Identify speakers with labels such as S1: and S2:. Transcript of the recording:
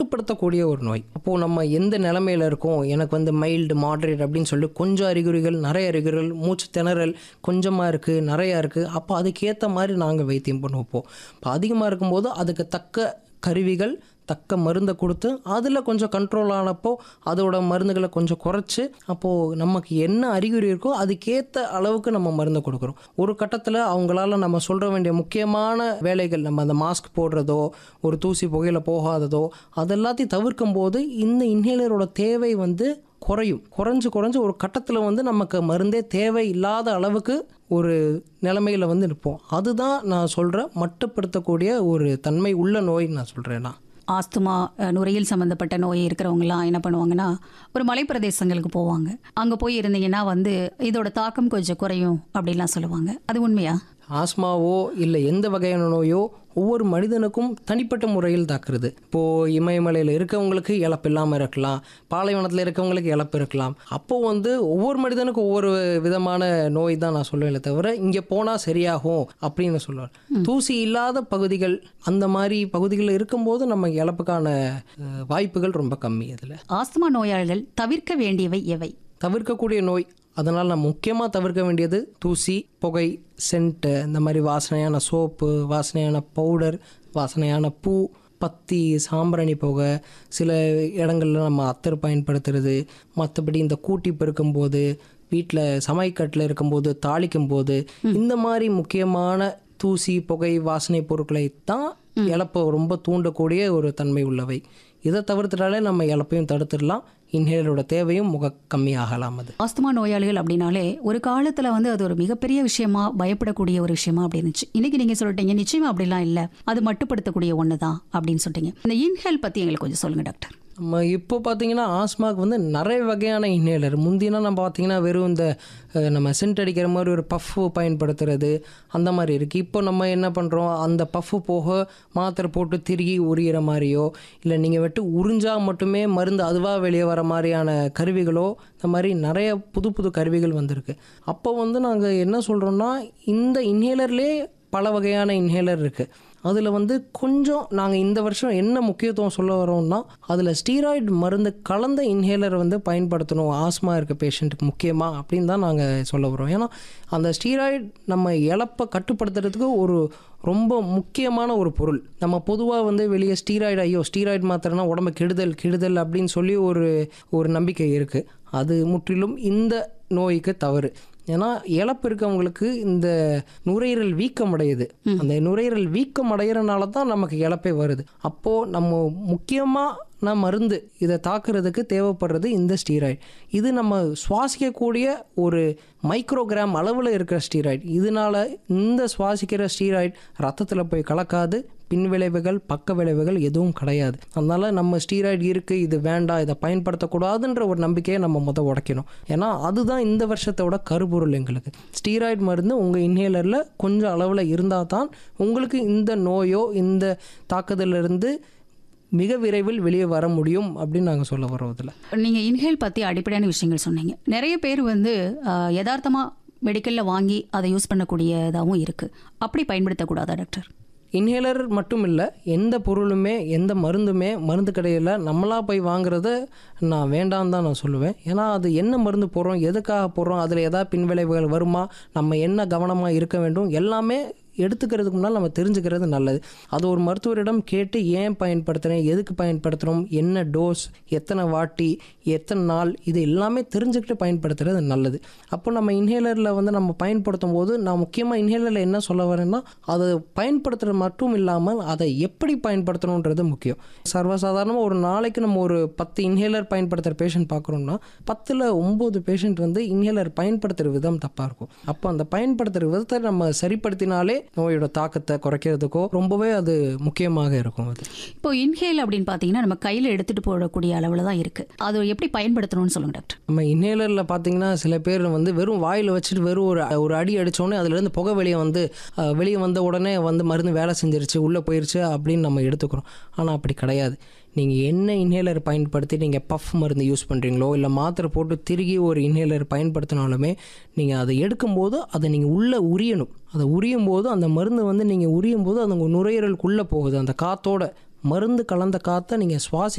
S1: கட்டுப்படுத்தக்கூடிய ஒரு நோய் அப்போது நம்ம எந்த நிலமையில இருக்கோம் எனக்கு வந்து மைல்டு மாட்ரேட் அப்படின்னு சொல்லி கொஞ்சம் அறிகுறிகள் நிறைய அறிகுறிகள் மூச்சு திணறல் கொஞ்சமாக இருக்குது நிறையா இருக்குது அப்போ அதுக்கேற்ற மாதிரி நாங்கள் வைத்தியம் பண்ண வைப்போம் இப்போ அதிகமாக இருக்கும்போது அதுக்கு தக்க கருவிகள் தக்க மருந்தை கொடுத்து அதில் கொஞ்சம் கண்ட்ரோல் ஆனப்போ அதோட மருந்துகளை கொஞ்சம் குறைச்சி அப்போது நமக்கு என்ன அறிகுறி இருக்கோ அதுக்கேற்ற அளவுக்கு நம்ம மருந்தை கொடுக்குறோம் ஒரு கட்டத்தில் அவங்களால நம்ம சொல்ல வேண்டிய முக்கியமான வேலைகள் நம்ம அந்த மாஸ்க் போடுறதோ ஒரு தூசி புகையில் போகாததோ அதெல்லாத்தையும் தவிர்க்கும் போது இந்த இன்ஹேலரோட தேவை வந்து குறையும் குறைஞ்சு குறைஞ்சு ஒரு கட்டத்தில் வந்து நமக்கு மருந்தே தேவை இல்லாத அளவுக்கு ஒரு நிலைமையில் வந்து இருப்போம் அதுதான் நான் சொல்கிற மட்டுப்படுத்தக்கூடிய ஒரு தன்மை உள்ள நோய் நான் சொல்கிறேன் நான்
S2: ஆஸ்துமா அஹ், நுரையீரல் சம்மந்தப்பட்ட நோய் இருக்கிறவங்கலாம் என்ன பண்ணுவாங்கன்னா ஒரு மலைப்பிரதேசங்களுக்கு போவாங்க அங்கே போய் இருந்தீங்கன்னா வந்து இதோட தாக்கம் கொஞ்சம் குறையும் அப்படின்லாம் சொல்லுவாங்க அது உண்மையா
S1: ஆஸ்மாவோ இல்லை எந்த வகையான நோயோ ஒவ்வொரு மனிதனுக்கும் தனிப்பட்ட முறையில் தாக்குறது இப்போது இமயமலையில் இருக்கவங்களுக்கு இழப்பு இல்லாமல் இருக்கலாம் பாலைவனத்தில் இருக்கவங்களுக்கு இழப்பு இருக்கலாம் அப்போ வந்து ஒவ்வொரு மனிதனுக்கும் ஒவ்வொரு விதமான நோய் தான் நான் சொல்லுவேன் தவிர இங்கே போனால் சரியாகும் அப்படின்னு சொல்லுவேன் தூசி இல்லாத பகுதிகள் அந்த மாதிரி பகுதிகளில் இருக்கும்போது நம்ம இழப்புக்கான அஹ், வாய்ப்புகள் ரொம்ப கம்மி அதில்
S2: ஆஸ்துமா நோயாளிகள் தவிர்க்க வேண்டியவை எவை
S1: தவிர்க்கக்கூடிய நோய் அதனால் நம்ம முக்கியமாக தவிர்க்க வேண்டியது தூசி புகை சென்ட்டு இந்த மாதிரி வாசனையான சோப்பு வாசனையான பவுடர் வாசனையான பூ பத்தி சாம்பிராணி புகை சில இடங்கள்ல நம்ம அத்தர் பயன்படுத்துறது மற்றபடி இந்த கூட்டி பெருக்கும்போது வீட்டில் சமைக்கட்டில் இருக்கும்போது தாளிக்கும் போது இந்த மாதிரி முக்கியமான தூசி புகை வாசனை பொருட்களை தான் இழப்பை ரொம்ப தூண்டக்கூடிய ஒரு தன்மை உள்ளவை இதை தவிர்த்துட்டாலே நம்ம இழப்பையும் தடுத்துடலாம் இன்ஹேலரோட தேவையும் முக கம்மியாகலாம் அது
S2: ஆஸ்துமா நோயாளிகள் அப்படின்னாலே ஒரு காலத்துல வந்து அது ஒரு மிகப்பெரிய விஷயமா பயப்படக்கூடிய ஒரு விஷயமா அப்படி இருந்துச்சு இன்னைக்கு நீங்க சொல்லிட்டீங்க நிச்சயமா அப்படிலாம் இல்ல அது மட்டுப்படுத்தக்கூடிய ஒண்ணுதான் அப்படின்னு சொல்லிட்டீங்க இந்த இன்ஹேல் பத்தி எங்களுக்கு கொஞ்சம் சொல்லுங்க டாக்டர்
S1: நம்ம இப்போ பார்த்தீங்கன்னா ஆஸ்மாக்கு வந்து நிறைய வகையான இன்ஹேலர் முந்தினா நம்ம பார்த்தீங்கன்னா வெறும் இந்த அஹ், நம்ம சென்ட் அடிக்கிற மாதிரி ஒரு பஃப் பயன்படுத்துறது அந்த மாதிரி இருக்குது இப்போ நம்ம என்ன பண்ணுறோம் அந்த பஃப் போக மாத்திரை போட்டு திருகி உரியிற மாதிரியோ இல்லை நீங்கள் வெட்டு உறிஞ்சா மட்டுமே மருந்து அதுவாக வெளியே வர மாதிரியான கருவிகளோ இந்த மாதிரி நிறைய புது புது கருவிகள் வந்திருக்கு அப்போ வந்து நாங்கள் என்ன சொல்கிறோம்னா இந்த இன்ஹேலர்லேயே பல வகையான இன்ஹேலர் இருக்குது அதில் வந்து கொஞ்சம் நாங்கள் இந்த வருஷம் என்ன முக்கியத்துவம் சொல்ல வரோம்னா அதில் ஸ்டீராய்டு மருந்து கலந்த இன்ஹேலர் வந்து பயன்படுத்தணும் ஆஸ்மா இருக்க பேஷண்ட்டுக்கு முக்கியமாக அப்படின்னு தான் நாங்கள் சொல்ல வரோம் ஏன்னா அந்த ஸ்டீராய்டு நம்ம இழப்பை கட்டுப்படுத்துறதுக்கு ஒரு ரொம்ப முக்கியமான ஒரு பொருள் நம்ம பொதுவாக வந்து வெளியே ஸ்டீராய்டு ஐயோ ஸ்டீராய்டு மாத்திரனா உடம்பு கெடுதல் கெடுதல் அப்படின்னு சொல்லி ஒரு ஒரு நம்பிக்கை இருக்குது அது முற்றிலும் இந்த நோய்க்கு தவறு ஏன்னா இழப்பு இருக்கவங்களுக்கு இந்த நுரையீரல் வீக்கம் அடையுது அந்த நுரையீரல் வீக்கம் அடைகிறனால தான் நமக்கு இழப்பே வருது அப்போது நம்ம முக்கியமாக நான் மருந்து இதை தாக்குறதுக்கு தேவைப்படுறது இந்த ஸ்டீராய்டு இது நம்ம சுவாசிக்கக்கூடிய ஒரு மைக்ரோகிராம் அளவில் இருக்கிற ஸ்டீராய்டு இதனால இந்த சுவாசிக்கிற ஸ்டீராய்டு ரத்தத்தில் போய் கலக்காது பின்விளைவுகள் பக்க விளைவுகள் எதுவும் கிடையாது அதனால நம்ம ஸ்டீராய்டு இருக்குது இது வேண்டாம் இதை பயன்படுத்தக்கூடாதுன்ற ஒரு நம்பிக்கையை நம்ம முத உடைக்கணும் ஏன்னா அதுதான் இந்த வருஷத்தோட கருப்பொருள் எங்களுக்கு ஸ்டீராய்டு மருந்து உங்கள் இன்ஹேலரில் கொஞ்சம் அளவில் இருந்தால் தான் உங்களுக்கு இந்த நோயோ இந்த தாக்குதலிருந்து மிக விரைவில் வெளியே வர முடியும் அப்படின்னு நாங்கள் சொல்ல வரோம் இதில்
S2: நீங்க இன்ஹேல் பத்தி அடிப்படையான விஷயங்கள் சொன்னீங்க நிறைய பேர் வந்து ஆஹ், யதார்த்தமா மெடிக்கல்ல வாங்கி அதை யூஸ் பண்ணக்கூடியதாகவும் இருக்கு அப்படி பயன்படுத்தக்கூடாதா டாக்டர்
S1: இன்ஹேலர் மட்டும் இல்லை எந்த பொருளுமே எந்த மருந்துமே மருந்து கடையில் நம்மளா போய் வாங்குறத நான் வேண்டாம் தான் நான் சொல்லுவேன் ஏன்னா அது என்ன மருந்து போடுறோம் எதுக்காக போடுறோம் அதில் எதாவது பின்விளைவுகள் வருமா நம்ம என்ன கவனமாக இருக்க வேண்டும் எல்லாமே எடுத்துக்கிறதுக்கு முன்னால் நம்ம தெரிஞ்சுக்கிறது நல்லது அது ஒரு மருத்துவரிடம் கேட்டு ஏன் பயன்படுத்துகிறேன் எதுக்கு பயன்படுத்துகிறோம் என்ன டோஸ் எத்தனை வாட்டி எத்தனை நாள் இது எல்லாமே தெரிஞ்சுக்கிட்டு பயன்படுத்துறது நல்லது அப்போ நம்ம இன்ஹேலரில் வந்து நம்ம பயன்படுத்தும் போது நான் முக்கியமாக இன்ஹேலரில் என்ன சொல்ல வரேன்னா அதை பயன்படுத்துறது மட்டும் இல்லாமல் அதை எப்படி பயன்படுத்தணுன்றது முக்கியம் சர்வசாதாரணமாக ஒரு நாளைக்கு நம்ம ஒரு பத்து இன்ஹேலர் பயன்படுத்துகிற பேஷண்ட் பார்க்குறோம்னா பத்தில் ஒம்பது பேஷண்ட் வந்து இன்ஹேலர் பயன்படுத்துகிற விதம் தப்பாக இருக்கும் அப்போ அந்த பயன்படுத்துகிற விதத்தை நம்ம சரிப்படுத்தினாலே நோயோட தாக்கத்தை குறைக்கிறதுக்கோ ரொம்பவே அது முக்கியமாக இருக்கும் அது
S2: இப்போ இன்ஹேல் அப்படின்னு பார்த்தீங்கன்னா நம்ம கையில் எடுத்துட்டு போடக்கூடிய அளவில் தான் இருக்கு அது எப்படி பயன்படுத்தணும்னு சொல்லுங்க டாக்டர்
S1: நம்ம இன்ஹேலரில் பார்த்தீங்கன்னா சில பேர் வந்து வெறும் வாயில் வச்சுட்டு வெறும் ஒரு ஒரு அடி அடித்தோடனே அதுலேருந்து புகை வெளியே வந்து அஹ், வெளியே வந்த உடனே வந்து மருந்து வேலை செஞ்சிருச்சு உள்ளே போயிருச்சு அப்படின்னு நம்ம எடுத்துக்கிறோம் ஆனால் அப்படி கிடையாது நீங்கள் என்ன இன்ஹேலர் பயன்படுத்தி நீங்கள் பஃப் மருந்து யூஸ் பண்ணுறீங்களோ இல்லை மாத்திரை போட்டு திருகி ஒரு இன்ஹேலர் பயன்படுத்தினாலுமே நீங்கள் அதை எடுக்கும்போது அதை நீங்கள் உள்ளே உரியணும் அதை உரியும் போது அந்த மருந்து வந்து நீங்கள் உரியும் போது அது உங்கள் நுரையீரலுக்குள்ளே போகுது அந்த காத்தோட மருந்து கலந்த காற்றை நீங்கள் சுவாசி